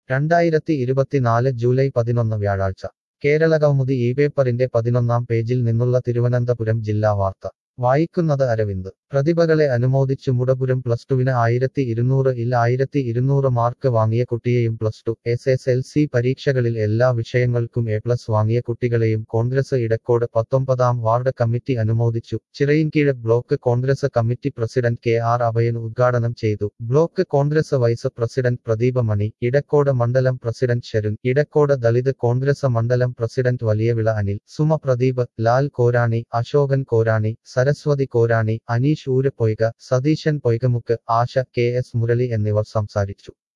രണ്ടായിരത്തി ഇരുപത്തിനാല് ജൂലൈ പതിനൊന്ന് വ്യാഴാഴ്ച കേരളകൗമുദി ഈ പേപ്പറിന്റെ പതിനൊന്നാം പേജിൽ നിന്നുള്ള തിരുവനന്തപുരം ജില്ലാ വാർത്ത വായിക്കുന്നത് അരവിന്ദ് പ്രതിഭകളെ അനുമോദിച്ചു മുടപുരം പ്ലസ് ടുവിന് ആയിരത്തി ഇരുന്നൂറ് ഇൽ ആയിരത്തി ഇരുന്നൂറ് മാർക്ക് വാങ്ങിയ കുട്ടിയെയും plus two S S L C പരീക്ഷകളിൽ എല്ലാ വിഷയങ്ങൾക്കും എ പ്ലസ് വാങ്ങിയ കുട്ടികളെയും കോൺഗ്രസ് ഇടക്കോട് പത്തൊമ്പതാം വാർഡ് കമ്മിറ്റി അനുമോദിച്ചു Chirayinkeezhu block Congress committee president K R Abhayan ഉദ്ഘാടനം ചെയ്തു block Congress vice president Pradeepa Mani Edakkodu മണ്ഡലം പ്രസിഡന്റ് ശരുൺ ഇടക്കോട് ദളിത് കോൺഗ്രസ് മണ്ഡലം പ്രസിഡന്റ് വലിയവിള അനിൽ സുമ പ്രദീപ് ലാൽ കോരാണി അശോകൻ കോരാണി സരസ്വതി കോരാണി അനീഷ് ഊര് പൊയ്ക സതീശൻ പൊയ്കമുക്ക് ആശ കെ എസ് മുരളി എന്നിവർ സംസാരിച്ചു